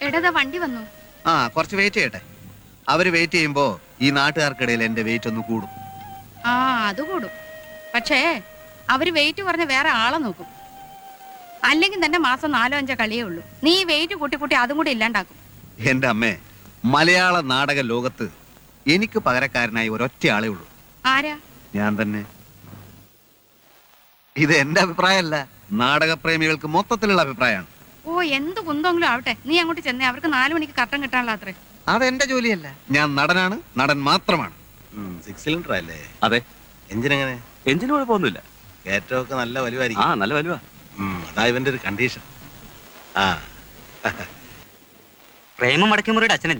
എടാ വണ്ടി വന്നു ആ കുറച്ച് വെയിറ്റ് ചെയ്യട്ടെ അവര് വെയിറ്റ് ചെയ്യുമ്പോ ഈ നാട്ടുകാർക്കിടയിൽ എന്റെ വെയിറ്റ് ഒന്ന് കൂടും ആ അത് കൂടും പക്ഷേ അവര് വെയിറ്റ് പറഞ്ഞ വേറെ ആളെ നോക്കും അല്ലെങ്കിൽ തന്നെ മാസം നാലോ അഞ്ചോ കളിയേ ഉള്ളൂ നീ വെയിറ്റ് കൂട്ടി കൂട്ടി അതും കൂടി ഇല്ലാണ്ടാക്കും എന്റെ അമ്മേ മലയാള നാടക ലോകത്ത് എനിക്ക് പകരക്കാരനായി ഒരൊറ്റ ആളേ ഉള്ളൂ ആരാ ഞാൻ തന്നെ ഇത് എന്റെ അഭിപ്രായമല്ല നാടകപ്രേമികൾക്ക് മൊത്തത്തിലുള്ള അഭിപ്രായമാണ് ഓ എന്ത് കുന്തെങ്കിലും ആവട്ടെ നീ അങ്ങോട്ട് ചെന്നേ അവർക്ക് നാലു മണിക്ക് കട്ടൻ കിട്ടാനുള്ള അത്രേ അതെന്റെ ജോലിയല്ല ഞാൻ നടനാണ് നടൻ മാത്രമാണ് സിക്സ് സിലിണ്ടർ അല്ലേ അതെ എഞ്ചിൻ എങ്ങനെ എഞ്ചിന് കുഴപ്പമൊന്നുമില്ല കയറ്റമൊക്കെ നല്ല ആ വലുവായിരിക്കും നല്ല വലുവാ ഉം, അതാ ഇവന്റെ ഒരു കണ്ടീഷൻ ആ പ്രേമ മടക്കിമുറിയുടെ അച്ഛനെ